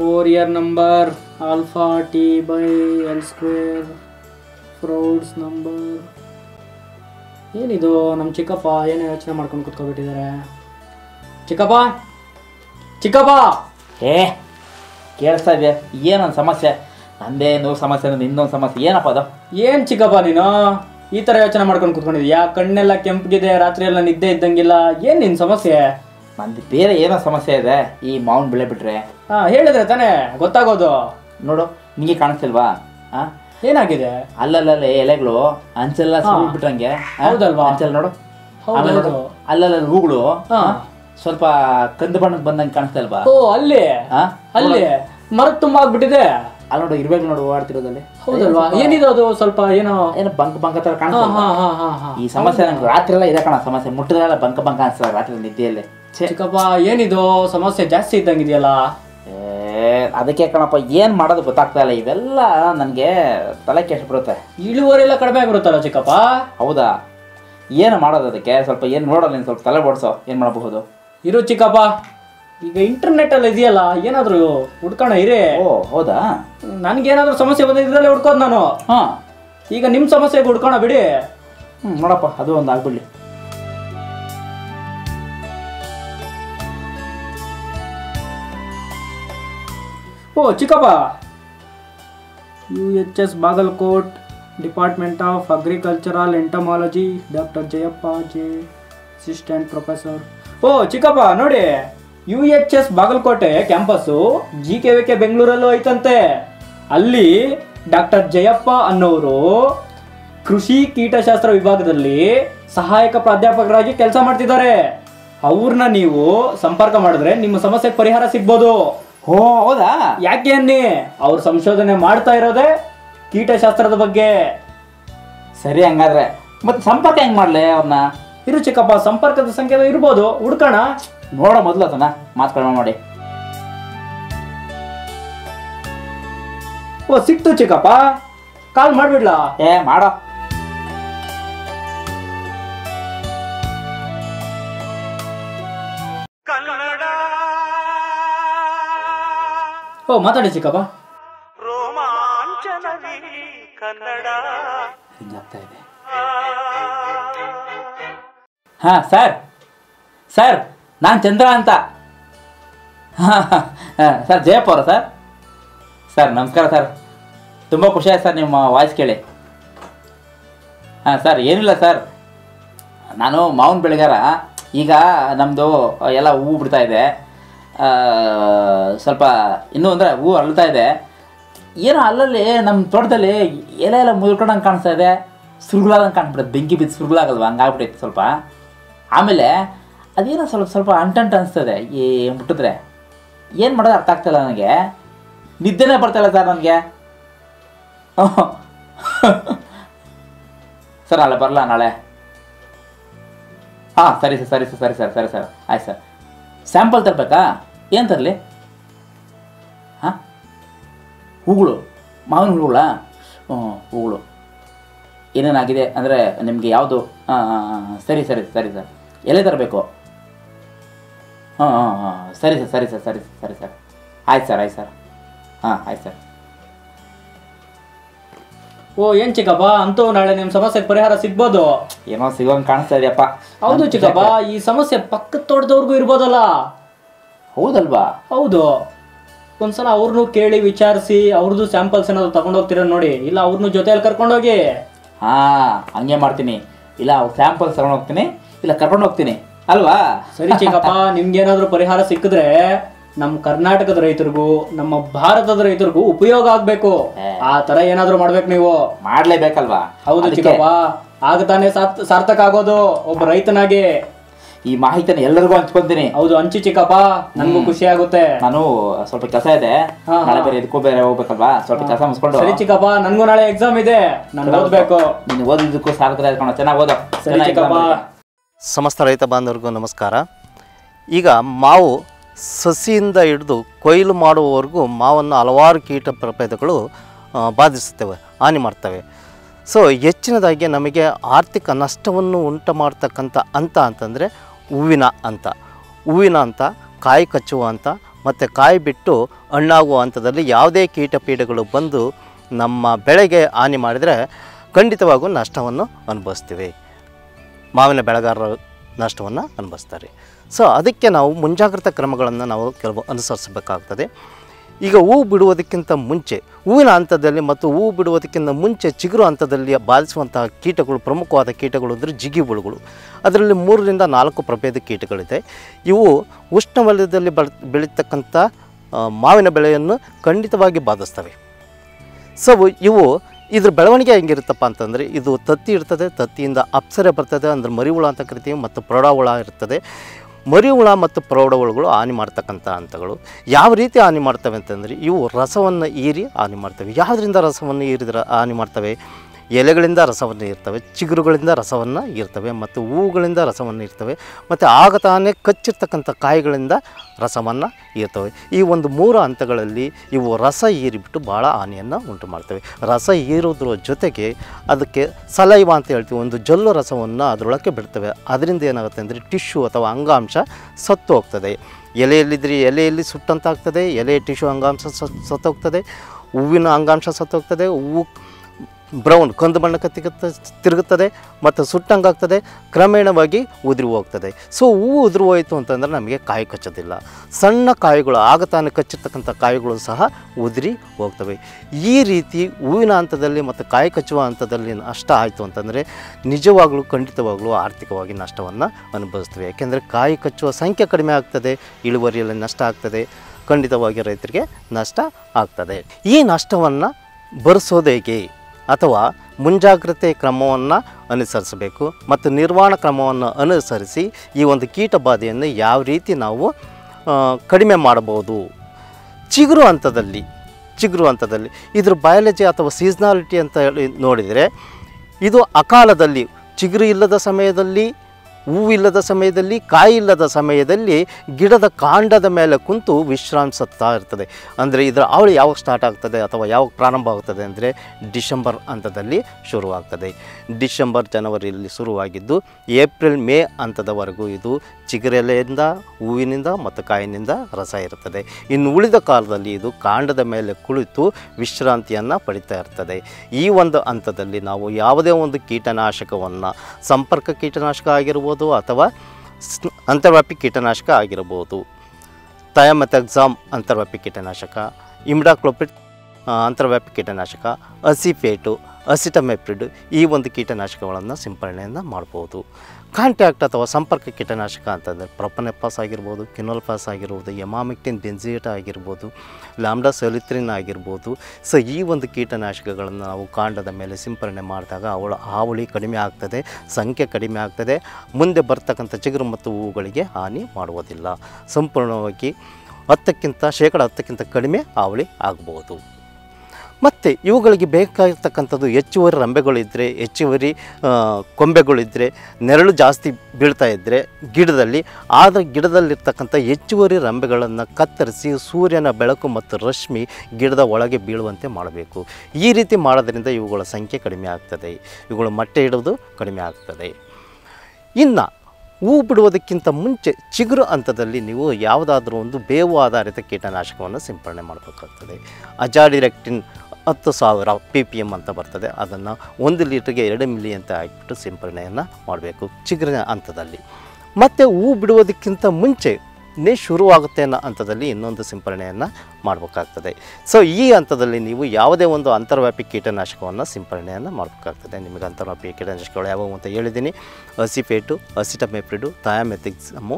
Fourier number alpha T by L square Froude's number ಏನಿದು ನಮ್ಮ ಚಿಕ್ಕಪ್ಪ ಏನೋ ಯೋಚನೆ ಮಾಡ್ಕೊಂಡು ಕುತ್ಕೊಬಿಟ್ಟಿದ್ದಾರೆ ಚಿಕ್ಕಪ್ಪ ಚಿಕ್ಕಪ್ಪ ಏ ಕೇಳಿಸ್ತಾ ಇದೆಯಾ ಏನೊಂದು ಸಮಸ್ಯೆ ನಂದೇ ನೂರು ಸಮಸ್ಯೆ ಅಂದ್ರೆ ಇನ್ನೊಂದು ಸಮಸ್ಯೆ ಏನಪ್ಪ ಅದು ಏನು ಚಿಕ್ಕಪ್ಪ ನೀನು ಈ ಥರ ಯೋಚನೆ ಮಾಡ್ಕೊಂಡು ಕುತ್ಕೊಂಡಿದ್ಯಾ ಕಣ್ಣೆಲ್ಲ ಕೆಂಪಗಿದೆ ರಾತ್ರಿ ಎಲ್ಲ ನಿದ್ದೆ ಇದ್ದಂಗಿಲ್ಲ ಏನು ನಿನ್ನ ಸಮಸ್ಯೆ ನಂದು ಬೇರೆ ಏನೋ ಸಮಸ್ಯೆ ಇದೆ ಈ ಮಾವಿನ ಬೆಳೆ ಬಿಟ್ರೆ ಹಾಂ ಹೇಳಿದ್ರೆ ತಾನೇ ಗೊತ್ತಾಗೋದು ನೋಡು ನಿಮಗೆ ಕಾಣಿಸ್ತಿಲ್ವಾ ಹಾಂ ಏನಾಗಿದೆ ಅಲ್ಲಲ್ಲೇ ಎಲೆಗಳು ಅಂಚೆಲ್ಲ ಬಿಟ್ರಂಗೆ ಹೌದಲ್ವಾ? ಅಂಚೆಲ್ಲ ನೋಡು ಹೌದು, ಆಮೇಲೆ ಹೌದು. ನೋಡು, ಅಲ್ಲಲ್ಲ ಹೂಗಳು ಹಾ. ಸ್ವಲ್ಪ ಕಂದು ಬಣ್ಣಕ್ಕೆ ಬಂದಂಗೆ ಕಾಣಿಸ್ತಾ ಇಲ್ವಾ ಓ ಅಲ್ಲಿ ಹಾ? ಅಲ್ಲಿ ಮರದ ತುಂಬ ಆಗ್ಬಿಟ್ಟಿದೆ ಅಲ್ಲಿ ನೋಡು ಇರ್ಬೇಕು ನೋಡು ಓಡಾಡ್ತಿರೋದಲ್ಲಿ ಹೌದಲ್ವಾ ಏನಿದೆ ಅದು ಸ್ವಲ್ಪ ಏನೋ ಏನೋ ಬಂಕ ಬಂಕ ತರ ಹಾ ಕಾಣಿಸ್ತಾ ಹಾ ಹಾ ಹಾ ಹಾ ಈ ಸಮಸ್ಯೆ ನಂಗೆ ರಾತ್ರಿ ಎಲ್ಲ ಇದೆ ಕಣ ಸಮಸ್ಯೆ ಮುಟ್ಟಿದ್ರೆಲ್ಲ ಬಂಕ ಬಂಕ ಅನ್ಸ್ತದೆ ರಾತ್ರಿ ನಿದ್ದೆಯಲ್ಲಿ ಛೇ ಚಿಕ್ಕಪ್ಪ ಏನಿದು ಸಮಸ್ಯೆ ಜಾಸ್ತಿ ಇದ್ದಂಗಿದೆಯಲ್ಲ ಏ, ಅದಕ್ಕೆ ಕಣಪ್ಪ ಏನು ಮಾಡೋದು ಗೊತ್ತಾಗ್ತಾ ಇಲ್ಲ ಇವೆಲ್ಲ ನನಗೆ ತಲೆ ಕೆಟ್ಟು ಬರುತ್ತೆ ಇಳುವರಿ ಎಲ್ಲ ಕಡಿಮೆ ಆಗಿರುತ್ತಲ್ಲ ಚಿಕ್ಕಪ್ಪ ಹೌದಾ ಏನು ಮಾಡೋದು ಅದಕ್ಕೆ ಸ್ವಲ್ಪ ಏನು ನೋಡಲ್ಲ ನೀನು ಸ್ವಲ್ಪ ತಲೆ ಓಡಿಸೋ ಏನು ಮಾಡಬಹುದು ಇರು ಚಿಕ್ಕಪ್ಪ ಈಗ ಇಂಟರ್ನೆಟ್ ಅಲ್ಲಿ ಇದೆಯಲ್ಲ ಏನಾದ್ರು ಹುಡ್ಕೋಣ ಇರಿ ಓ ಹೌದಾ ನನ್ಗೇನಾದ್ರೂ ಸಮಸ್ಯೆ ಬಂದಿದ್ರಲ್ಲೇ ಹುಡ್ಕೋದು ನಾನು ಹಾಂ ಈಗ ನಿಮ್ಮ ಸಮಸ್ಯೆಗೆ ಹುಡ್ಕೋಣ ಬಿಡಿ ಹ್ಞೂ ನೋಡಪ್ಪ ಅದು ಒಂದು ಆಗ್ಬಿಡ್ಲಿ ಓ ಚಿಕ್ಕಪ್ಪ U H S Bagalkot department of agricultural entomology doctor Jayappa J assistant professor ಓ ಚಿಕ್ಕಪ್ಪ ನೋಡಿ U H S Bagalkote campus G K V K ಬೆಂಗಳೂರಲ್ಲೂ ಐತಂತೆ ಅಲ್ಲಿ ಡಾಕ್ಟರ್ ಜಯಪ್ಪ ಅನ್ನೋರು ಕೃಷಿ ಕೀಟಶಾಸ್ತ್ರ ವಿಭಾಗದಲ್ಲಿ ಸಹಾಯಕ ಪ್ರಾಧ್ಯಾಪಕರಾಗಿ ಕೆಲಸ ಮಾಡ್ತಿದ್ದಾರೆ ಅವ್ರನ್ನ ನೀವು ಸಂಪರ್ಕ ಮಾಡಿದ್ರೆ ನಿಮ್ಮ ಸಮಸ್ಯೆಗೆ ಪರಿಹಾರ ಸಿಗ್ಬೋದು ಓ ಹೌದಾ ಯಾಕೆ ಅನ್ನಿ ಅವ್ರು ಸಂಶೋಧನೆ ಮಾಡ್ತಾ ಇರೋದೇ ಕೀಟಶಾಸ್ತ್ರದ ಬಗ್ಗೆ ಸರಿ ಹಂಗಾದ್ರೆ ಮತ್ತೆ ಸಂಪರ್ಕ ಹೆಂಗೆ ಮಾಡಲಿ ಅವ್ರನ್ನ ಇರು ಚಿಕ್ಕಪ್ಪ ಸಂಪರ್ಕದ ಸಂಖ್ಯೆ ಇರ್ಬೋದು ಹುಡ್ಕೋಣ ನೋಡೋ ಮೊದಲು ಅದನ್ನ ಮಾತು ಕಡಿಮೆ ಮಾಡಿ ಓ ಸಿಕ್ತು ಚಿಕ್ಕಪ್ಪ ಕಾಲ್ ಮಾಡ್ಬಿಡ್ಲಾ ಏ ಮಾಡೋ ಓ ಮಾತಾಡಿ ಚಿಕ್ಕಪ್ಪ ರಿಂಗ್ ಆಗ್ತಾ ಇದೆ ಹಾಂ ಸರ್ ಸರ್ ನಾನು ಚಂದ್ರ ಅಂತ ಹಾಂ ಸರ್ ಜಯಪ್ಪ ಅವರ ಸರ್ ಸರ್ ನಮಸ್ಕಾರ ಸರ್ ತುಂಬ ಖುಷಿ ಆಯ್ತು ಸರ್ ನಿಮ್ಮ ವಾಯ್ಸ್ ಕೇಳಿ ಹಾಂ ಸರ್ ಏನಿಲ್ಲ ಸರ್ ನಾನು ಮಾವಿನ ಬೆಳೆಗಾರ ಈಗ ನಮ್ಮದು ಎಲ್ಲ ಹೂವು ಬಿಡ್ತಾ ಇದೆ ಆ, ಸ್ವಲ್ಪ ಇನ್ನೂ ಅಂದರೆ ಹೂವು ಅರಳ್ತಾ ಇದೆ ಏನೋ ಅಲ್ಲಲ್ಲಿ ನಮ್ಮ ತೋಟದಲ್ಲಿ ಎಲೆ ಎಲ್ಲ ಮುಳ್ಕೊಂಡಂಗೆ ಕಾಣಿಸ್ತಾ ಇದೆ ಸುರುಗುಲಾದಂಗೆ ಕಾಣ್ಬಿಡುತ್ತೆ ಬೆಂಕಿ ಬಿದ್ದು ಸುರುಗುಲಾಗಲ್ವ ಹಂಗಾಗ್ಬಿಟ್ಟೈತೆ ಸ್ವಲ್ಪ ಆಮೇಲೆ ಅದೇನೋ ಸ್ವಲ್ಪ ಸ್ವಲ್ಪ ಅಂಟಂಟು ಅನಿಸ್ತದೆ ಈ ಮುಟ್ಟಿದ್ರೆ ಏನು ಮಾಡೋದು ಅರ್ಥ ಆಗ್ತಾಯಿಲ್ಲ ನನಗೆ ನಿದ್ದೆನೇ ಬರ್ತಾಯಿಲ್ಲ ಸರ್ ನನಗೆ ಸರ್ ನಾಳೆ ಬರಲ್ಲ ನಾಳೆ ಹಾಂ ಸರಿ ಸರ್ ಸರಿ ಸರ್ ಸರಿ ಸರ್ ಸರಿ ಸರ್ ಆಯ್ತು ಸರ್ ಸ್ಯಾಂಪಲ್ ತರಬೇಕಾ ಏನು ತರಲಿ ಹಾಂ ಹೂಗಳು ಮಾವಿನ ಹೂಗಳಾ ಹ್ಞೂ ಹೂಗಳು ಏನೇನಾಗಿದೆ ಅಂದರೆ ನಿಮಗೆ ಯಾವುದು ಹಾಂ ಹಾಂ ಸರಿ ಸರಿ ಸರಿ ಸರ್ ಎಲೆ ತರಬೇಕು ಹಾಂ ಹಾಂ ಹಾಂ ಸರಿ ಸರ್ ಸರಿ ಸರ್ ಸರಿ ಸರಿ ಸರ್ ಆಯ್ತು ಸರ್ ಆಯ್ತು ಸರ್ ಹಾಂ ಆಯ್ತು ಸರ್ ಓ ಏನ್ ಚಿಕ್ಕಪ್ಪ ಅಂತೂ ನಾಳೆ ನಿಮ್ ಸಮಸ್ಯೆಗೆ ಪರಿಹಾರ ಸಿಗ್ಬೋದು ಏನೋ ಸಿಗೋಂಗೆ ಕಾಣಿಸ್ತಾ ಇದೆಯಪ್ಪ ಹೌದು ಚಿಕ್ಕಪ್ಪ ಈ ಸಮಸ್ಯೆ ಪಕ್ಕದ ತೋಟದವ್ರಿಗೂ ಇರ್ಬೋದಲ್ಲ ಹೌದಲ್ವಾ ಹೌದು ಒಂದ್ಸಲ ಅವ್ರನ್ನೂ ಕೇಳಿ ವಿಚಾರಿಸಿ ಅವ್ರದ್ದು ಸ್ಯಾಂಪಲ್ಸ್ ಏನಾದ್ರು ತಗೊಂಡು ಹೋಗ್ತೀರ ನೋಡಿ ಇಲ್ಲ ಅವ್ರನ್ನೂ ಜೊತೆಯಲ್ಲಿ ಕರ್ಕೊಂಡೋಗಿ ಹಾಂ ಹಂಗೆ ಮಾಡ್ತೀನಿ ಇಲ್ಲ ಸ್ಯಾಂಪಲ್ಸ್ ತಗೊಂಡು ಹೋಗ್ತೀನಿ ಇಲ್ಲ ಕರ್ಕೊಂಡು ಹೋಗ್ತೀನಿ ಅಲ್ವಾ ಸರಿ ಚಿಕ್ಕಪ್ಪ ನಿಮ್ಗೇನಾದ್ರೂ ಪರಿಹಾರ ಸಿಕ್ಕಿದ್ರೆ ನಮ್ಮ ಕರ್ನಾಟಕದ ರೈತರಿಗೂ ನಮ್ಮ ಭಾರತದ ರೈತರಿಗೂ ಉಪಯೋಗ ಆಗ್ಬೇಕು ಆ ತರ ಏನಾದ್ರೂ ಮಾಡ್ಬೇಕು ನೀವು ಮಾಡ್ಲೇಬೇಕಲ್ವಾ ಹೌದು ಅದಕ್ಕೆ ಚಿಕ್ಕಪ್ಪ ಆಗ ತಾನೇ ಸಾರ್ಥ್- ಸಾರ್ಥಕ ಆಗೋದು ಒಬ್ಬ ರೈತನಾಗಿ ಈ ಮಾಹಿತಿನ ಎಲ್ಲರಿಗೂ ಹಂಚ್ಕೊಂತೀನಿ ಹೌದು ಹಂಚಿ ಚಿಕ್ಕಪ್ಪ ನನ್ಗೂ ಖುಷಿ ಆಗುತ್ತೆ ನಾನು ಸ್ವಲ್ಪ ಕೆಲಸ ಇದೆ ಹಾ, ನಾಳೆ ಹಾ. ಬೇರೆ ಇದಕ್ಕೂ ಬೇರೆ ಹೋಗ್ಬೇಕಲ್ವಾ ಸ್ವಲ್ಪ ಕೆಲಸ ಮುಗಿಸ್ಕೊಂಡು ಸರಿ ಚಿಕ್ಕಪ್ಪ ನನ್ಗೂ ನಾಳೆ ಎಕ್ಸಾಮ್ ಇದೆ ನಾನು ಓದ್ಬೇಕು ನೀನು ಓದಿದ್ದಕ್ಕೂ ಸಾರ್ಥಕ ಆಯ್ತು ಚೆನ್ನಾಗಿ ಓದೋ ಸರಿ ಚೆನ್ನಾಗಿ ಚಿಕ್ಕಪ್ಪ exam ಬರೀ. ಸಮಸ್ತ ರೈತ ಬಾಂಧವರಿಗೂ ನಮಸ್ಕಾರ ಈಗ ಮಾವು ಸಸಿಯಿಂದ ಹಿಡಿದು ಕೊಯ್ಲು ಮಾಡುವವರೆಗೂ ಮಾವನ್ನು ಹಲವಾರು ಕೀಟ ಪ್ರಭೇದಗಳು ಆ, ಬಾಧಿಸುತ್ತವೆ ಹಾನಿ ಮಾಡ್ತವೆ ಸೊ ಹೆಚ್ಚಿನದಾಗಿ ನಮಗೆ ಆರ್ಥಿಕ ನಷ್ಟವನ್ನು ಉಂಟು ಮಾಡ್ತಕ್ಕಂಥ ಹಂತ ಅಂತಂದರೆ ಹೂವಿನ ಹಂತ ಹೂವಿನ ಹಂತ ಕಾಯಿ ಕಚ್ಚುವ ಹಂತ ಮತ್ತು ಕಾಯಿ ಬಿಟ್ಟು ಹಣ್ಣಾಗುವ ಹಂತದಲ್ಲಿ ಯಾವುದೇ ಕೀಟಪೀಡೆಗಳು ಬಂದು ನಮ್ಮ ಬೆಳೆಗೆ ಹಾನಿ ಮಾಡಿದರೆ ಖಂಡಿತವಾಗೂ ನಷ್ಟವನ್ನು ಅನುಭವಿಸ್ತೀವಿ ಮಾವಿನ ಬೆಳೆಗಾರರು ನಷ್ಟವನ್ನು ಅನುಭವಿಸ್ತಾರೆ ಸೊ ಅದಕ್ಕೆ ನಾವು ಮುಂಜಾಗ್ರತಾ ಕ್ರಮಗಳನ್ನು ನಾವು ಕೆಲವು ಅನುಸರಿಸಬೇಕಾಗ್ತದೆ ಈಗ ಹೂವು ಬಿಡುವುದಕ್ಕಿಂತ ಮುಂಚೆ ಹೂವಿನ ಹಂತದಲ್ಲಿ ಮತ್ತು ಹೂವು ಬಿಡುವುದಕ್ಕಿಂತ ಮುಂಚೆ ಚಿಗುರು ಹಂತದಲ್ಲಿ ಬಾಧಿಸುವಂತಹ ಕೀಟಗಳು ಪ್ರಮುಖವಾದ ಕೀಟಗಳು ಅಂದರೆ ಜಿಗಿ ಹುಳುಗಳು ಅದರಲ್ಲಿ ಮೂರರಿಂದ ನಾಲ್ಕು ಪ್ರಭೇದ ಕೀಟಗಳಿದೆ ಇವು ಉಷ್ಣವಲಯದಲ್ಲಿ ಬಳ ಬೆಳೀತಕ್ಕಂಥ ಆ, ಮಾವಿನ ಬೆಳೆಯನ್ನು ಖಂಡಿತವಾಗಿ ಬಾಧಿಸ್ತವೆ ಸೊ ಇವು ಇದ್ರ ಬೆಳವಣಿಗೆ ಹೆಂಗಿರುತ್ತಪ್ಪ ಅಂತಂದರೆ ಇದು ತತ್ತಿ ಇರ್ತದೆ ತತ್ತಿಯಿಂದ ಅಪ್ಸರೆ ಬರ್ತದೆ ಅಂದ್ರೆ ಮರಿಹುಳ ಅಂತ ಕರಿತೀವಿ ಮತ್ತು ಪ್ರೌಢಹುಳ ಇರ್ತದೆ ಮರಿಹುಳ ಮತ್ತು ಪ್ರೌಢಹುಳುಗಳು ಹಾನಿ ಮಾಡ್ತಕ್ಕಂಥ ಹಂತಗಳು ಯಾವ ರೀತಿ ಹಾನಿ ಮಾಡ್ತವೆ ಅಂತಂದರೆ ಇವು ರಸವನ್ನು ಹೀರಿ ಹಾನಿ ಮಾಡ್ತವೆ ಯಾವುದರಿಂದ ರಸವನ್ನು ಹೀರಿದ್ರೆ ಹಾನಿ ಮಾಡ್ತವೆ ಎಲೆಗಳಿಂದ ರಸವನ್ನು ಇರ್ತವೆ ಚಿಗುರುಗಳಿಂದ ರಸವನ್ನು ಇರ್ತವೆ ಮತ್ತು ಹೂವುಗಳಿಂದ ರಸವನ್ನು ಇರ್ತವೆ ಮತ್ತು ಆಗ ತಾನೇ ಕಚ್ಚಿರ್ತಕ್ಕಂಥ ಕಾಯಿಗಳಿಂದ ರಸವನ್ನು ಇರ್ತವೆ ಈ ಒಂದು ಮೂರು ಹಂತಗಳಲ್ಲಿ ಇವು ರಸ ಹೀರಿಬಿಟ್ಟು ಭಾಳ ಹಾನಿಯನ್ನು ಉಂಟು ಮಾಡ್ತವೆ ರಸ ಹೀರೋದ್ರ ಜೊತೆಗೆ ಅದಕ್ಕೆ ಸಲೈವ ಅಂತ ಹೇಳ್ತೀವಿ ಒಂದು ಜಲ್ಲು ರಸವನ್ನು ಅದರೊಳಕ್ಕೆ ಬಿಡ್ತವೆ ಅದರಿಂದ ಏನಾಗುತ್ತೆ ಅಂದರೆ ಟಿಶ್ಯೂ ಅಥವಾ ಅಂಗಾಂಶ ಸತ್ತು ಹೋಗ್ತದೆ ಎಲೆಯಲ್ಲಿದ್ದರೆ ಎಲೆಯಲ್ಲಿ ಸುಟ್ಟಂತಾಗ್ತದೆ ಎಲೆ ಟಿಶ್ಯೂ ಅಂಗಾಂಶ ಸತ್ತೋಗ್ತದೆ ಹೂವಿನ ಅಂಗಾಂಶ ಸತ್ತೋಗ್ತದೆ ಹೂವು ಬ್ರೌನ್ ಕಂದು ಬಣ್ಣಕ್ಕೆ ತಿರುಗುತ್ತೆ ತಿರುಗುತ್ತದೆ ಮತ್ತು ಸುಟ್ಟಂಗಾಗ್ತದೆ ಕ್ರಮೇಣವಾಗಿ ಉದುರಿ ಹೋಗ್ತದೆ ಸೊ ಹೂವು ಉದುರು ಹೋಯಿತು ಅಂತಂದರೆ ನಮಗೆ ಕಾಯಿ ಕಚ್ಚೋದಿಲ್ಲ ಸಣ್ಣ ಕಾಯಿಗಳು ಆಗ ತಾನೇ ಕಚ್ಚಿರ್ತಕ್ಕಂಥ ಕಾಯಿಗಳು ಸಹ ಉದುರಿ ಹೋಗ್ತವೆ ಈ ರೀತಿ ಹೂವಿನ ಹಂತದಲ್ಲಿ ಮತ್ತು ಕಾಯಿ ಕಚ್ಚುವ ಹಂತದಲ್ಲಿ ನಷ್ಟ ಆಯಿತು ಅಂತಂದರೆ ನಿಜವಾಗ್ಲೂ ಖಂಡಿತವಾಗ್ಲೂ ಆರ್ಥಿಕವಾಗಿ ನಷ್ಟವನ್ನು ಅನುಭವಿಸ್ತೇವೆ ಯಾಕೆಂದರೆ ಕಾಯಿ ಕಚ್ಚುವ ಸಂಖ್ಯೆ ಕಡಿಮೆ ಆಗ್ತದೆ ಇಳುವರಿಯಲ್ಲಿ ನಷ್ಟ ಆಗ್ತದೆ ಖಂಡಿತವಾಗಿ ರೈತರಿಗೆ ನಷ್ಟ ಆಗ್ತದೆ ಈ ನಷ್ಟವನ್ನು ಭರಿಸೋದು ಹೇಗೆ ಅಥವಾ ಮುಂಜಾಗ್ರತೆ ಕ್ರಮವನ್ನು ಅನುಸರಿಸಬೇಕು ಮತ್ತು ನಿರ್ವಹಣಾ ಕ್ರಮವನ್ನು ಅನುಸರಿಸಿ ಈ ಒಂದು ಕೀಟ ಬಾಧೆಯನ್ನು ಯಾವ ರೀತಿ ನಾವು ಆ, ಕಡಿಮೆ ಮಾಡಬಹುದು ಚಿಗುರು ಹಂತದಲ್ಲಿ ಚಿಗುರು ಹಂತದಲ್ಲಿ ಇದ್ರ ಬಯಾಲಜಿ ಅಥವಾ ಸೀಸ್ನಾಲಿಟಿ ಅಂತ ಹೇಳಿ ನೋಡಿದರೆ ಇದು ಅಕಾಲದಲ್ಲಿ ಚಿಗುರು ಇಲ್ಲದ ಸಮಯದಲ್ಲಿ ಹೂವಿಲ್ಲದ ಸಮಯದಲ್ಲಿ ಕಾಯಿ ಇಲ್ಲದ ಸಮಯದಲ್ಲಿ ಗಿಡದ ಕಾಂಡದ ಮೇಲೆ ಕುಂತು ವಿಶ್ರಾಮಿಸುತ್ತಾ ಇರ್ತದೆ ಅಂದರೆ ಇದರ ಅವಳಿ ಯಾವಾಗ ಸ್ಟಾರ್ಟ್ ಆಗ್ತದೆ ಅಥವಾ ಯಾವಾಗ ಪ್ರಾರಂಭ ಆಗ್ತದೆ ಅಂದರೆ ಡಿಸೆಂಬರ್ ಹಂತದಲ್ಲಿ ಶುರುವಾಗ್ತದೆ ಡಿಸೆಂಬರ್ ಜನವರಿಯಲ್ಲಿ ಶುರುವಾಗಿದ್ದು ಏಪ್ರಿಲ್ ಮೇ ಹಂತದವರೆಗೂ ಇದು ಚಿಗುರೆಲೆಯಿಂದ ಹೂವಿನಿಂದ ಮತ್ತು ಕಾಯಿನಿಂದ ರಸ ಇರುತ್ತದೆ ಇನ್ನು ಉಳಿದ ಕಾಲದಲ್ಲಿ ಇದು ಕಾಂಡದ ಮೇಲೆ ಕುಳಿತು ವಿಶ್ರಾಂತಿಯನ್ನು ಪಡಿತಾ ಇರ್ತದೆ ಈ ಒಂದು ಹಂತದಲ್ಲಿ ನಾವು ಯಾವುದೇ ಒಂದು ಕೀಟನಾಶಕವನ್ನು ಸಂಪರ್ಕ ಕೀಟನಾಶಕ ಆಗಿರ್ಬೋದು ಅಥವಾ ಸ್- ಅಂತರ್ವ್ಯಾಪಿ ಕೀಟನಾಶಕ ಆಗಿರ್ಬೋದು ಥಯಾಮೆಥಾಕ್ಸಾಮ್ ಅಂತರ್ವ್ಯಾಪಿ ಕೀಟನಾಶಕ ಇಮ್ಡಾಕ್ಲೋಪಿಡ್ ಆ, ಅಂತರ್ವ್ಯಾಪಿ ಕೀಟನಾಶಕ ಅಸಿಫೇಟು ಅಸಿಟಮೆಪ್ರಿಡ್ ಈ ಒಂದು ಕೀಟನಾಶಕಗಳನ್ನು ಸಿಂಪರಣೆಯನ್ನು ಮಾಡ್ಬೋದು ಕಾಂಟ್ಯಾಕ್ಟ್ ಅಥವಾ ಸಂಪರ್ಕ ಕೀಟನಾಶಕ ಅಂತಂದರೆ ಪ್ರೊಪನೆಪಾಸ್ ಆಗಿರ್ಬೋದು ಕಿನೋಲ್ಫಾಸ್ ಆಗಿರ್ಬೋದು ಎಮಾಮಿಕ್ಟಿನ್ ಬೆನ್ಸಿಯೇಟ ಆಗಿರ್ಬೋದು ಲ್ಯಾಂಬ್ಡಾ ಸೆಲಿತ್ರಿನ್ ಆಗಿರ್ಬೋದು ಸೊ ಈ ಒಂದು ಕೀಟನಾಶಕಗಳನ್ನು ನಾವು ಕಾಂಡದ ಮೇಲೆ ಸಿಂಪರಣೆ ಮಾಡಿದಾಗ ಅವಳ ಹಾವಳಿ ಕಡಿಮೆ ಆಗ್ತದೆ ಸಂಖ್ಯೆ ಕಡಿಮೆ ಆಗ್ತದೆ ಮುಂದೆ ಬರ್ತಕ್ಕಂಥ ಚಿಗುರು ಮತ್ತು ಹೂವುಗಳಿಗೆ ಹಾನಿ ಮಾಡುವುದಿಲ್ಲ ಸಂಪೂರ್ಣವಾಗಿ ಹತ್ತಕ್ಕಿಂತ ಶೇಕಡ ಹತ್ತಕ್ಕಿಂತ ಕಡಿಮೆ ಹಾವಳಿ ಆಗ್ಬೋದು ಮತ್ತು ಇವುಗಳಿಗೆ ಬೇಕಾಗಿರ್ತಕ್ಕಂಥದ್ದು ಹೆಚ್ಚುವರಿ ರಂಬೆಗಳಿದ್ದರೆ ಹೆಚ್ಚುವರಿ ಆ, ಕೊಂಬೆಗಳಿದ್ದರೆ ನೆರಳು ಜಾಸ್ತಿ ಬೀಳ್ತಾ ಇದ್ದರೆ ಗಿಡದಲ್ಲಿ ಆದ ಗಿಡದಲ್ಲಿರ್ತಕ್ಕಂಥ ಹೆಚ್ಚುವರಿ ರಂಬೆಗಳನ್ನು ಕತ್ತರಿಸಿ ಸೂರ್ಯನ ಬೆಳಕು ಮತ್ತು ರಶ್ಮಿ ಗಿಡದ ಒಳಗೆ ಬೀಳುವಂತೆ ಮಾಡಬೇಕು ಈ ರೀತಿ ಮಾಡೋದ್ರಿಂದ ಇವುಗಳ ಸಂಖ್ಯೆ ಕಡಿಮೆ ಆಗ್ತದೆ ಇವುಗಳ ಮೊಟ್ಟೆ ಇಡೋದು ಕಡಿಮೆ ಆಗ್ತದೆ ಇನ್ನು ಹೂ ಬಿಡುವುದಕ್ಕಿಂತ ಮುಂಚೆ ಚಿಗುರು ಹಂತದಲ್ಲಿ ನೀವು ಯಾವುದಾದ್ರೂ ಒಂದು ಬೇವು ಆಧಾರಿತ ಕೀಟನಾಶಕವನ್ನು ಸಿಂಪರಣೆ ಮಾಡಬೇಕಾಗ್ತದೆ ಅಜಾಡಿರೆಕ್ಟಿನ್ ಹತ್ತು ಸಾವಿರ ಪಿ ಪಿ ಎಮ್ ಅಂತ ಬರ್ತದೆ ಅದನ್ನು ಒಂದು ಲೀಟ್ರಿಗೆ ಎರಡು ಮಿಲಿ ಅಂತ ಹಾಕಿಬಿಟ್ಟು ಸಿಂಪರಣೆಯನ್ನು ಮಾಡಬೇಕು ಚಿಗುರಿನ ಹಂತದಲ್ಲಿ ಮತ್ತು ಹೂ ಬಿಡುವುದಕ್ಕಿಂತ ಮುಂಚೆ ನೇ ಶುರುವಾಗುತ್ತೆ ಅನ್ನೋ ಹಂತದಲ್ಲಿ ಇನ್ನೊಂದು ಸಿಂಪರಣೆಯನ್ನು ಮಾಡಬೇಕಾಗ್ತದೆ ಸೊ ಈ ಹಂತದಲ್ಲಿ ನೀವು ಯಾವುದೇ ಒಂದು ಅಂತರ್ವ್ಯಾಪಿ ಕೀಟನಾಶಕವನ್ನು ಸಿಂಪರಣೆಯನ್ನು ಮಾಡಬೇಕಾಗ್ತದೆ ನಿಮಗೆ ಅಂತರ್ವ್ಯಾಪಿ ಕೀಟನಾಶಕಗಳು ಯಾವುವು ಅಂತ ಹೇಳಿದ್ದೀನಿ ಅಸಿಫೇಟು ಅಸಿಟಮೆಪ್ರಿಡು ಥಯಾಮೆಥಿಕ್ಸಮು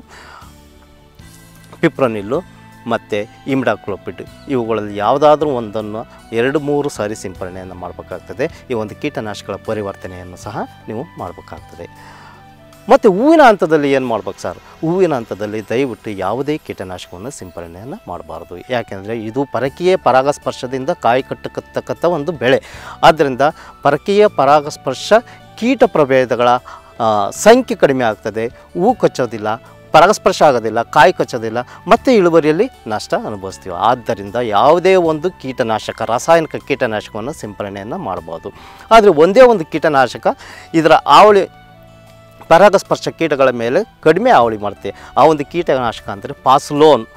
ಪಿಪ್ರನಿಲ್ಲು ಮತ್ತು ಇಮ್ಡಾಕ್ಲೋಪಿಡ್ ಇವುಗಳಲ್ಲಿ ಯಾವುದಾದ್ರೂ ಒಂದನ್ನು ಎರಡು ಮೂರು ಸಾರಿ ಸಿಂಪರಣೆಯನ್ನು ಮಾಡಬೇಕಾಗ್ತದೆ ಈ ಒಂದು ಕೀಟನಾಶಕಗಳ ಪರಿವರ್ತನೆಯನ್ನು ಸಹ ನೀವು ಮಾಡಬೇಕಾಗ್ತದೆ ಮತ್ತು ಹೂವಿನ ಹಂತದಲ್ಲಿ ಏನು ಮಾಡ್ಬೇಕು ಸರ್ ಹೂವಿನ ಹಂತದಲ್ಲಿ ದಯವಿಟ್ಟು ಯಾವುದೇ ಕೀಟನಾಶಕವನ್ನು ಸಿಂಪರಣೆಯನ್ನು ಮಾಡಬಾರ್ದು ಯಾಕೆಂದರೆ ಇದು ಪರಕೀಯ ಪರಾಗಸ್ಪರ್ಶದಿಂದ ಕಾಯಿ ಕಟ್ಟತಕ್ಕಂಥ ಒಂದು ಬೆಳೆ ಆದ್ದರಿಂದ ಪರಕೀಯ ಪರಾಗಸ್ಪರ್ಶ ಕೀಟ ಪ್ರಭೇದಗಳ ಆ, ಸಂಖ್ಯೆ ಕಡಿಮೆ ಆಗ್ತದೆ ಹೂ ಕಚ್ಚೋದಿಲ್ಲ ಪರಾಗಸ್ಪರ್ಶ ಆಗೋದಿಲ್ಲ ಕಾಯಿ ಕಚ್ಚೋದಿಲ್ಲ ಮತ್ತು ಇಳುವರಿಯಲ್ಲಿ ನಷ್ಟ ಅನುಭವಿಸ್ತೀವಿ ಆದ್ದರಿಂದ ಯಾವುದೇ ಒಂದು ಕೀಟನಾಶಕ ರಾಸಾಯನಿಕ ಕೀಟನಾಶಕವನ್ನು ಸಿಂಪರಣೆಯನ್ನು ಮಾಡ್ಬೋದು ಆದರೆ ಒಂದೇ ಒಂದು ಕೀಟನಾಶಕ ಇದರ ಆವಳಿ ಪರಾಗಸ್ಪರ್ಶ ಕೀಟಗಳ ಮೇಲೆ ಕಡಿಮೆ ಹಾವಳಿ ಮಾಡುತ್ತೆ ಆ ಒಂದು ಕೀಟನಾಶಕ ಅಂದರೆ ಪಾಸ್ಲೋನ್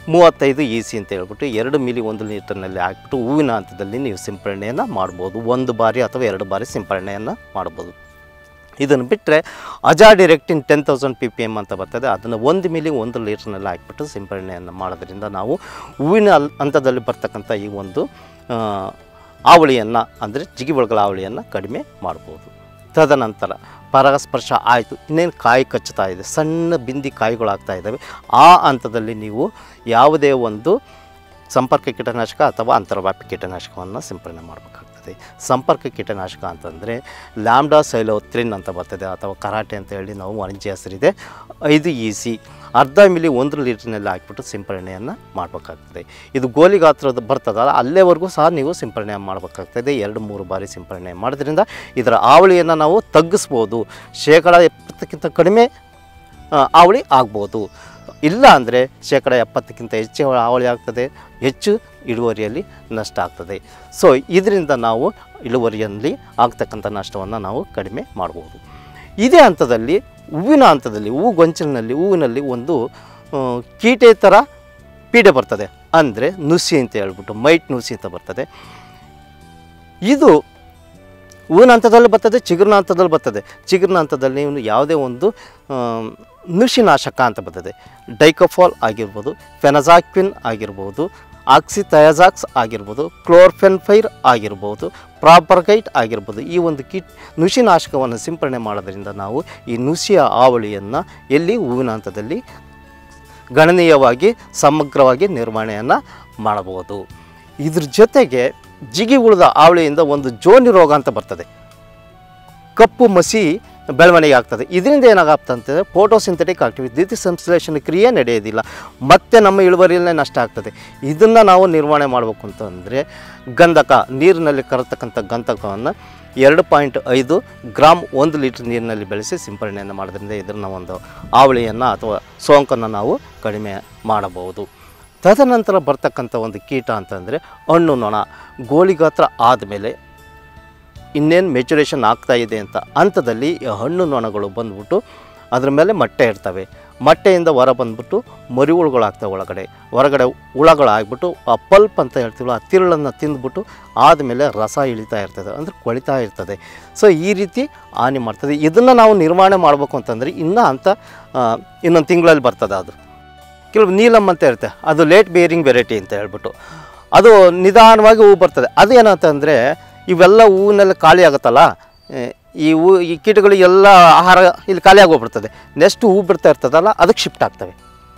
ಮೂವತ್ತೈದು ಇ ಸಿ ಅಂತ ಹೇಳ್ಬಿಟ್ಟು ಎರಡು ಮಿಲಿ ಒಂದು ಲೀಟರ್ನಲ್ಲಿ ಹಾಕ್ಬಿಟ್ಟು ಹೂವಿನ ಹಂತದಲ್ಲಿ ನೀವು ಸಿಂಪರಣೆಯನ್ನು ಮಾಡ್ಬೋದು ಒಂದು ಬಾರಿ ಅಥವಾ ಎರಡು ಬಾರಿ ಸಿಂಪರಣೆಯನ್ನು ಮಾಡ್ಬೋದು ಇದನ್ನು ಬಿಟ್ಟರೆ azadirachtin ten thousand P P M ಅಂತ ಬರ್ತದೆ ಅದನ್ನು ಒಂದು ಮಿಲಿ ಒಂದು ಲೀಟ್ರ್ನಲ್ಲಿ ಹಾಕ್ಬಿಟ್ಟು ಸಿಂಪರಣೆಯನ್ನು ಮಾಡೋದ್ರಿಂದ ನಾವು ಹೂವಿನ ಹಲ್- ಹಂತದಲ್ಲಿ ಬರ್ತಕ್ಕಂಥ ಈ ಒಂದು ಆ, ಆವಳಿಯನ್ನು ಅಂದರೆ ಜಿಗಿಬಳಗಳ ಆವಳಿಯನ್ನು ಕಡಿಮೆ ಮಾಡ್ಬೋದು ತದನಂತರ ಪರಾಗಸ್ಪರ್ಶ ಆಯಿತು ಇನ್ನೇನು ಕಾಯಿ ಕಚ್ಚುತ್ತಾ ಇದೆ ಸಣ್ಣ ಬಿಂದಿ ಕಾಯಿಗಳಾಗ್ತಾ ಇದ್ದಾವೆ ಆ ಹಂತದಲ್ಲಿ ನೀವು ಯಾವುದೇ ಒಂದು ಸಂಪರ್ಕ ಕೀಟನಾಶಕ ಅಥವಾ ಅಂತರ್ವ್ಯಾಪಿ ಕೀಟನಾಶಕವನ್ನು ಸಿಂಪರಣೆ ಮಾಡಬೇಕಾಗ್ತದೆ ಸಂಪರ್ಕ ಕೀಟನಾಶಕ ಅಂತಂದರೆ ಲ್ಯಾಂಬ್ಡಾ ಸೈಲೋತ್ರಿನ್ ಅಂತ ಬರ್ತದೆ ಅಥವಾ ಕರಾಟೆ ಅಂತ ಹೇಳಿ ನಾವು ವಾಣಿಜ್ಯ ಹೆಸರಿದೆ ಐದು ಇ ಸಿ ಅರ್ಧ ಮಿಲಿ ಒಂದು ಲೀಟ್ರಿನಲ್ಲಿ ಹಾಕ್ಬಿಟ್ಟು ಸಿಂಪರಣೆಯನ್ನು ಮಾಡಬೇಕಾಗ್ತದೆ ಇದು ಗೋಲಿ ಗಾತ್ರದ ಬರ್ತದಲ್ಲ ಅಲ್ಲೇವರೆಗೂ ಸಹ ನೀವು ಸಿಂಪರಣೆ ಮಾಡಬೇಕಾಗ್ತದೆ ಎರಡು ಮೂರು ಬಾರಿ ಸಿಂಪರಣೆ ಮಾಡೋದ್ರಿಂದ ಇದರ ಆವಳಿಯನ್ನು ನಾವು ತಗ್ಗಿಸ್ಬೋದು ಶೇಕಡ ಎಪ್ಪತ್ತಕ್ಕಿಂತ ಕಡಿಮೆ ಆ, ಆವಳಿ ಆಗ್ಬೋದು ಇಲ್ಲ ಅಂದರೆ ಶೇಕಡ ಎಪ್ಪತ್ತಕ್ಕಿಂತ ಹೆಚ್ಚು ಆವಳಿ ಆಗ್ತದೆ ಹೆಚ್ಚು ಇಳುವರಿಯಲ್ಲಿ ನಷ್ಟ ಆಗ್ತದೆ ಸೊ ಇದರಿಂದ ನಾವು ಇಳುವರಿಯಲ್ಲಿ ಆಗ್ತಕ್ಕಂಥ ನಷ್ಟವನ್ನು ನಾವು ಕಡಿಮೆ ಮಾಡ್ಬೋದು ಇದೇ ಹಂತದಲ್ಲಿ ಹೂವಿನ ಹಂತದಲ್ಲಿ ಹೂವು ಗೊಂಚಲಿನಲ್ಲಿ ಹೂವಿನಲ್ಲಿ ಒಂದು ಆ, ಕೀಟೇತರ ಪೀಡೆ ಬರ್ತದೆ ಅಂದರೆ ನುಸಿ ಅಂತ ಹೇಳ್ಬಿಟ್ಟು ಮೈಟ್ ನುಸಿ ಅಂತ ಬರ್ತದೆ ಇದು ಹೂವಿನ ಹಂತದಲ್ಲಿ ಬರ್ತದೆ ಚಿಗುರಿನ ಹಂತದಲ್ಲಿ ಬರ್ತದೆ ಚಿಗುರಿನ ಹಂತದಲ್ಲಿ ನೀವು ಯಾವುದೇ ಒಂದು ಆಮ್, ನುಸಿನಾಶಕ ಅಂತ ಬರ್ತದೆ ಡೈಕೋಫಾಲ್ ಆಗಿರ್ಬೋದು ಫೆನಜಾಕ್ವಿನ್ ಆಗಿರ್ಬೋದು ಆಕ್ಸಿಥಯಾಜಾಕ್ಸ್ ಆಗಿರ್ಬೋದು ಕ್ಲೋರ್ಫೆನ್ಫೈರ್ ಆಗಿರ್ಬೋದು ಪ್ರಾಪರ್ಗೈಟ್ ಆಗಿರ್ಬೋದು ಈ ಒಂದು ಕೀಟ್ ನುಸಿನಾಶಕವನ್ನು ಸಿಂಪರಣೆ ಮಾಡೋದ್ರಿಂದ ನಾವು ಈ ನುಸಿಯ ಆವಳಿಯನ್ನು ಎಲ್ಲಿ ಹೂವಿನ ಹಂತದಲ್ಲಿ ಗಣನೀಯವಾಗಿ ಸಮಗ್ರವಾಗಿ ನಿರ್ವಹಣೆಯನ್ನು ಮಾಡಬಹುದು ಇದ್ರ ಜೊತೆಗೆ ಜಿಗಿ ಉಳಿದ ಆವಳಿಯಿಂದ ಒಂದು ಜೋನಿ ರೋಗ ಅಂತ ಬರ್ತದೆ ಕಪ್ಪು ಮಸಿ ಬೆಳವಣಿಗೆ ಆಗ್ತದೆ ಇದರಿಂದ ಏನಾಗುತ್ತೆ ಅಂತಂದರೆ ಫೋಟೋಸಿಂಥೆಟಿಕ್ ಆಕ್ಟಿವಿಟಿ ದ್ಯುತಿ ಸಂಶ್ಲೇಷಣೆ ಕ್ರಿಯೆ ನಡೆಯೋದಿಲ್ಲ ಮತ್ತೆ ನಮ್ಮ ಇಳುವರಿಯಲ್ಲೇ ನಷ್ಟ ಆಗ್ತದೆ ಇದನ್ನು ನಾವು ನಿರ್ವಹಣೆ ಮಾಡಬೇಕು ಅಂತಂದರೆ ಗಂಧಕ ನೀರಿನಲ್ಲಿ ಕರತಕ್ಕಂಥ ಗಂಧಕವನ್ನು ಎರಡು ಪಾಯಿಂಟ್ ಐದು ಗ್ರಾಮ್ ಒಂದು ಲೀಟ್ರ್ ನೀರಿನಲ್ಲಿ ಬೆಳೆಸಿ ಸಿಂಪರಣೆಯನ್ನು ಮಾಡೋದ್ರಿಂದ ಇದನ್ನು ಒಂದು ಆವಳಿಯನ್ನು ಅಥವಾ ಸೋಂಕನ್ನು ನಾವು ಕಡಿಮೆ ಮಾಡಬಹುದು ತದನಂತರ ಬರ್ತಕ್ಕಂಥ ಒಂದು ಕೀಟ ಅಂತಂದರೆ ಹಣ್ಣು ನೊಣ ಗೋಳಿಗಾತ್ರ ಆದಮೇಲೆ ಇನ್ನೇನು ಮೆಚುರೇಷನ್ ಆಗ್ತಾ ಇದೆ ಅಂತ ಹಂತದಲ್ಲಿ ಈ ಹಣ್ಣು ನೊಣಗಳು ಬಂದ್ಬಿಟ್ಟು ಅದ್ರ ಮೇಲೆ ಮೊಟ್ಟೆ ಇರ್ತವೆ ಮೊಟ್ಟೆಯಿಂದ ಹೊರ ಬಂದ್ಬಿಟ್ಟು ಮರಿಹುಳುಗಳಾಗ್ತವೆ ಒಳಗಡೆ ಹೊರಗಡೆ ಹುಳಗಳಾಗ್ಬಿಟ್ಟು ಆ ಪಲ್ಪ್ ಅಂತ ಹೇಳ್ತೀವಲ್ಲ ಆ ತಿರುಳನ್ನು ತಿಂದ್ಬಿಟ್ಟು ಆದಮೇಲೆ ರಸ ಇಳಿತಾ ಇರ್ತದೆ ಅಂದರೆ ಕೊಳಿತಾ ಇರ್ತದೆ ಸೊ ಈ ರೀತಿ ಹಾನಿ ಮಾಡ್ತದೆ ಇದನ್ನು ನಾವು ನಿರ್ವಹಣೆ ಮಾಡಬೇಕು ಅಂತಂದರೆ ಇನ್ನೂ ಅಂತ ಇನ್ನೊಂದು ತಿಂಗಳಲ್ಲಿ ಬರ್ತದೆ ಅದು ಕೆಲವು ನೀಲಮ್ ಅಂತ ಇರುತ್ತೆ ಅದು ಲೇಟ್ ಬೇರಿಂಗ್ ವೆರೈಟಿ ಅಂತ ಹೇಳ್ಬಿಟ್ಟು ಅದು ನಿಧಾನವಾಗಿ ಹೂವು ಬರ್ತದೆ ಅದು ಏನಂತಂದರೆ ಇವೆಲ್ಲ ಹೂವಿನೆಲ್ಲ ಖಾಲಿ ಆಗುತ್ತಲ್ಲ ಏ, ಈ ಹೂ ಈ ಕೀಟಗಳು ಎಲ್ಲ ಆಹಾರ ಇಲ್ಲಿ ಖಾಲಿ ಆಗೋಗ್ಬಿಡ್ತದೆ ನೆಕ್ಸ್ಟ್ ಹೂ ಬಿಡ್ತಾ ಇರ್ತದಲ್ಲ ಅದಕ್ಕೆ ಶಿಫ್ಟ್ ಆಗ್ತವೆ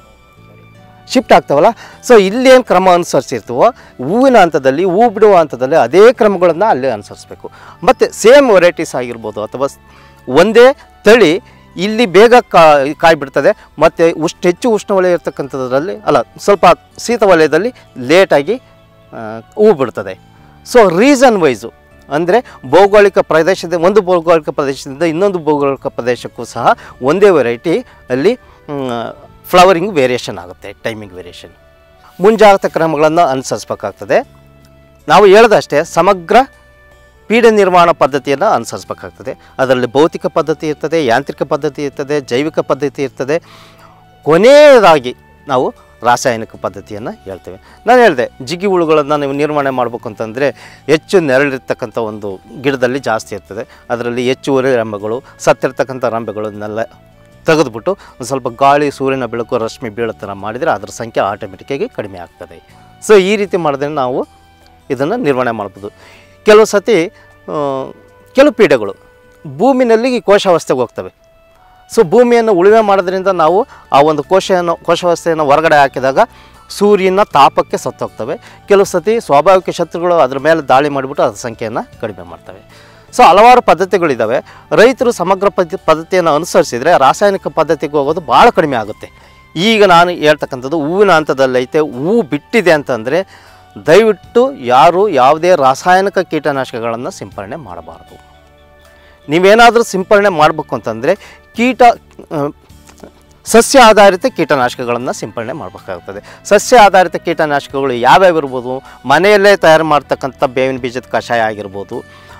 ಶಿಫ್ಟ್ ಆಗ್ತಾವಲ್ಲ ಸೊ ಇಲ್ಲೇನು ಕ್ರಮ ಅನುಸರಿಸಿರ್ತೀವೋ ಹೂವಿನ ಹಂತದಲ್ಲಿ ಹೂ ಬಿಡುವ ಹಂತದಲ್ಲಿ ಅದೇ ಕ್ರಮಗಳನ್ನು ಅಲ್ಲೇ ಅನುಸರಿಸ್ಬೇಕು ಮತ್ತು ಸೇಮ್ ವೆರೈಟೀಸ್ ಆಗಿರ್ಬೋದು ಅಥವಾ ಸ್- ಒಂದೇ ತಳಿ ಇಲ್ಲಿ ಬೇಗ ಕಾಯಿ ಕಾಯಿ ಬಿಡ್ತದೆ ಮತ್ತು ಉಷ್ಣ ಹೆಚ್ಚು ಉಷ್ಣವಲಯ ಇರ್ತಕ್ಕಂಥದ್ರಲ್ಲಿ ಅಲ್ಲ ಸ್ವಲ್ಪ ಶೀತ ವಲಯದಲ್ಲಿ ಲೇಟಾಗಿ ಆ, ಹೂ ಬಿಡ್ತದೆ ಸೊ ರೀಸನ್ ವೈಸು ಅಂದರೆ ಭೌಗೋಳಿಕ ಪ್ರದೇಶದ ಒಂದು ಭೌಗೋಳಿಕ ಪ್ರದೇಶದಿಂದ ಇನ್ನೊಂದು ಭೌಗೋಳಿಕ ಪ್ರದೇಶಕ್ಕೂ ಸಹ ಒಂದೇ ವೆರೈಟಿ ಅಲ್ಲಿ ಫ್ಲವರಿಂಗ್ ವೇರಿಯೇಷನ್ ಆಗುತ್ತೆ ಟೈಮಿಂಗ್ ವೇರಿಯೇಷನ್ ಮುಂಜಾಗ್ರತಾ ಕ್ರಮಗಳನ್ನು ಅನುಸರಿಸ್ಬೇಕಾಗ್ತದೆ ನಾವು ಹೇಳ್ದಷ್ಟೇ ಸಮಗ್ರ ಪೀಡ ನಿರ್ವಹಣಾ ಪದ್ಧತಿಯನ್ನು ಅನುಸರಿಸ್ಬೇಕಾಗ್ತದೆ ಅದರಲ್ಲಿ ಭೌತಿಕ ಪದ್ಧತಿ ಇರ್ತದೆ ಯಾಂತ್ರಿಕ ಪದ್ಧತಿ ಇರ್ತದೆ ಜೈವಿಕ ಪದ್ಧತಿ ಇರ್ತದೆ ಕೊನೆಯದಾಗಿ ನಾವು ರಾಸಾಯನಿಕ ಪದ್ಧತಿಯನ್ನು ಹೇಳ್ತೇವೆ ನಾನು ಹೇಳಿದೆ ಜಿಗಿ ಹುಳುಗಳನ್ನು ನೀವು ನಿರ್ವಹಣೆ ಮಾಡಬೇಕು ಅಂತಂದರೆ ಹೆಚ್ಚು ನೆರಳಿರ್ತಕ್ಕಂಥ ಒಂದು ಗಿಡದಲ್ಲಿ ಜಾಸ್ತಿ ಇರ್ತದೆ ಅದರಲ್ಲಿ ಹೆಚ್ಚುವರಿ ರೆಂಬೆಗಳು ಸತ್ತಿರ್ತಕ್ಕಂಥ ರೆಂಬೆಗಳನ್ನೆಲ್ಲ ತೆಗೆದುಬಿಟ್ಟು ಒಂದು ಸ್ವಲ್ಪ ಗಾಳಿ ಸೂರ್ಯನ ಬೆಳಕು ರಶ್ಮಿ ಬೀಳೋ ಥರ ಮಾಡಿದರೆ ಅದರ ಸಂಖ್ಯೆ ಆಟೋಮೆಟಿಕ್ಕಾಗಿ ಕಡಿಮೆ ಆಗ್ತದೆ ಸೊ ಈ ರೀತಿ ಮಾಡಿದ್ರೆ ನಾವು ಇದನ್ನು ನಿರ್ವಹಣೆ ಮಾಡ್ಬೋದು ಕೆಲವು ಸತಿ ಆ, ಕೆಲವು ಪೀಡೆಗಳು ಭೂಮಿನಲ್ಲಿ ಕೋಶಾವಸ್ಥೆಗೆ ಹೋಗ್ತವೆ ಸೊ ಭೂಮಿಯನ್ನು ಉಳುಮೆ ಮಾಡೋದ್ರಿಂದ ನಾವು ಆ ಒಂದು ಕೋಶವನ್ನು ಕೋಶಾವಸ್ಥೆಯನ್ನು ಹೊರಗಡೆ ಹಾಕಿದಾಗ ಸೂರ್ಯನ ತಾಪಕ್ಕೆ ಸತ್ತೋಗ್ತವೆ ಕೆಲವು ಸತಿ ಸ್ವಾಭಾವಿಕ ಶತ್ರುಗಳು ಅದ್ರ ಮೇಲೆ ದಾಳಿ ಮಾಡಿಬಿಟ್ಟು ಅದ್ರ ಸಂಖ್ಯೆಯನ್ನು ಕಡಿಮೆ ಮಾಡ್ತವೆ ಸೊ ಹಲವಾರು ಪದ್ಧತಿಗಳಿದ್ದಾವೆ ರೈತರು ಸಮಗ್ರ ಪದ್ಧ ಪದ್ಧತಿಯನ್ನು ಅನುಸರಿಸಿದರೆ ರಾಸಾಯನಿಕ ಪದ್ಧತಿಗೆ ಹೋಗೋದು ಭಾಳ ಕಡಿಮೆ ಆಗುತ್ತೆ ಈಗ ನಾನು ಹೇಳ್ತಕ್ಕಂಥದ್ದು ಹೂವಿನ ಹಂತದಲ್ಲೈತೆ ಹೂವು ಬಿಟ್ಟಿದೆ ಅಂತಂದರೆ ದಯವಿಟ್ಟು ಯಾರು ಯಾವುದೇ ರಾಸಾಯನಿಕ ಕೀಟನಾಶಕಗಳನ್ನು ಸಿಂಪರಣೆ ಮಾಡಬಾರ್ದು ನೀವೇನಾದರೂ ಸಿಂಪರಣೆ ಮಾಡಬೇಕು ಅಂತಂದರೆ ಕೀಟ ಆ, ಸಸ್ಯ ಆಧಾರಿತ ಕೀಟನಾಶಕಗಳನ್ನು ಸಿಂಪರಣೆ ಮಾಡಬೇಕಾಗ್ತದೆ ಸಸ್ಯ ಆಧಾರಿತ ಕೀಟನಾಶಕಗಳು ಯಾವ್ಯಾವ ಇರ್ಬೋದು ಮನೆಯಲ್ಲೇ ತಯಾರು ಮಾಡ್ತಕ್ಕಂಥ ಬೇವಿನ ಬೀಜದ ಕಷಾಯ ಆಗಿರ್ಬೋದು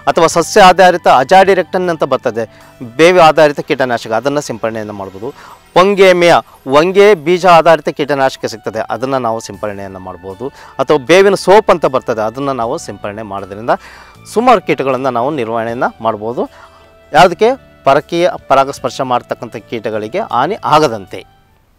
ಅಥವಾ ಸಸ್ಯ ಆಧಾರಿತ ಅಜಾಡಿರೆಕ್ಟನ್ ಅಂತ ಬರ್ತದೆ ಬೇವು ಆಧಾರಿತ ಕೀಟನಾಶಕ ಅದನ್ನು ಸಿಂಪಡಣೆಯನ್ನು ಮಾಡ್ಬೋದು ಪೊಂಗೇಮಿಯ ವಂಗೆ ಬೀಜ ಆಧಾರಿತ ಕೀಟನಾಶಕ ಸಿಗ್ತದೆ ಅದನ್ನು ನಾವು ಸಿಂಪಡಣೆಯನ್ನು ಮಾಡ್ಬೋದು ಅಥವಾ ಬೇವಿನ ಸೋಪ್ ಅಂತ ಬರ್ತದೆ ಅದನ್ನು ನಾವು ಸಿಂಪಡಣೆ ಮಾಡೋದ್ರಿಂದ ಸುಮಾರು ಕೀಟಗಳನ್ನು ನಾವು ನಿರ್ವಹಣೆಯನ್ನು ಮಾಡ್ಬೋದು ಯಾವುದಕ್ಕೆ ಪರಕೀಯ ಪರಾಗಸ್ಪರ್ಶ ಮಾಡ್ತಕ್ಕಂಥ ಕೀಟಗಳಿಗೆ ಹಾನಿ ಆಗದಂತೆ